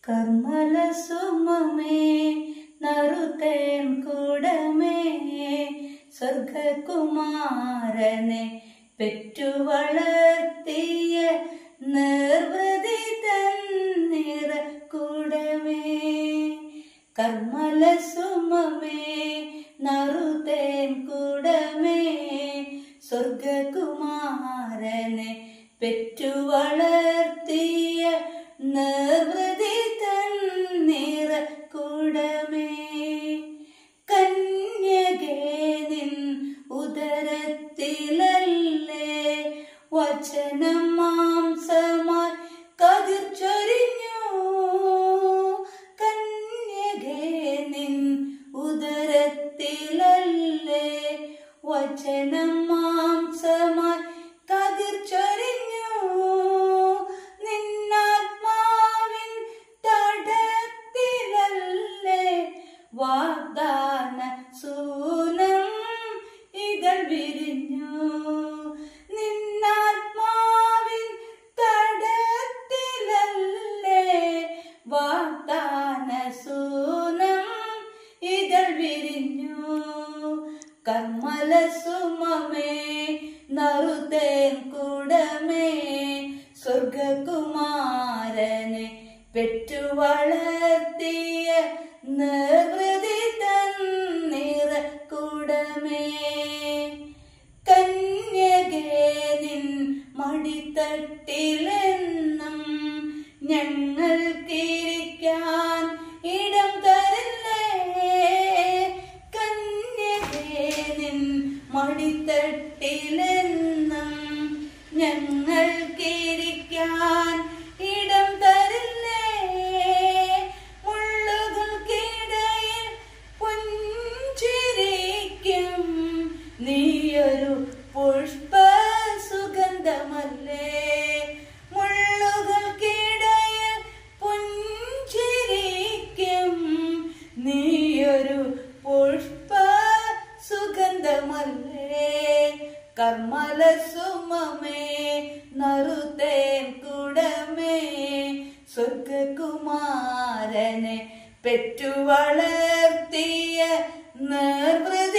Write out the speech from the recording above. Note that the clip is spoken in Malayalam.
കർമ്മല സുമമേ നറുതേൻ കൂടമേ സ്വർഗകുമാരനെ പെറ്റു വളർത്തിയ നിർവൃതി തന്നിറ കൂടമേ കർമ്മല സുമമേ നറുതേൻ കൂടമേ സ്വർഗകുമാരനെ പെറ്റു വളർത്തിയ നിർവൃതി തന്നിറ കൂടമേ കന്യകേ നിൻ ഉദരത്തിലല്ലേ വചനം മാംസമായി കതിർ ചൊരിഞ്ഞു കന്യകേ നിൻ ഉദരത്തിലല്ലേ വചനം മാംസമായി കതിർ ചൊരിഞ്ഞു നിന്നാത്മാവിൻ തടത്തിലല്ലേ വാഗ്ദാന സൂനം ഇതൾ വിരിഞ്ഞു നിന്നാത്മാവിൻ തടത്തിലല്ലേ വാഗ്ദാന സൂനം ഇതൾ വിരിഞ്ഞു കർമ്മല സുമമേ നറുതേൻ കൂടമേ സ്വർഗകുമാരനെ പെറ്റു വളർത്തിയ നിർവൃതി തന്നിറ കൂടമേ കന്യകേ നിൻ മടിത്തട്ടിലെന്നും ഞങ്ങൾക്കിരിക്കാൻ ഇടം തരില്ലേ കന്യകേ നിൻ മടിത്തട്ടിലെന്നും ഞങ്ങൾക്കിരിക്കാൻ ഇടം തരില്ലേ മുള്ളുകൾക്കിടയിൽ പുഞ്ചിരിക്കും നീയൊരു പുഷ്പ സുഗന്ധമല്ലേ മുള്ളുകൾക്കിടയിൽ പുഞ്ചിരിക്കും നീയൊരു പുഷ്പ സുഗന്ധമല്ലേ കർമ്മല സുമമേ നറുതേൻ കുടമേ സ്വർഗകുമാരനെ പെറ്റു വളർത്തിയ നിർവൃതി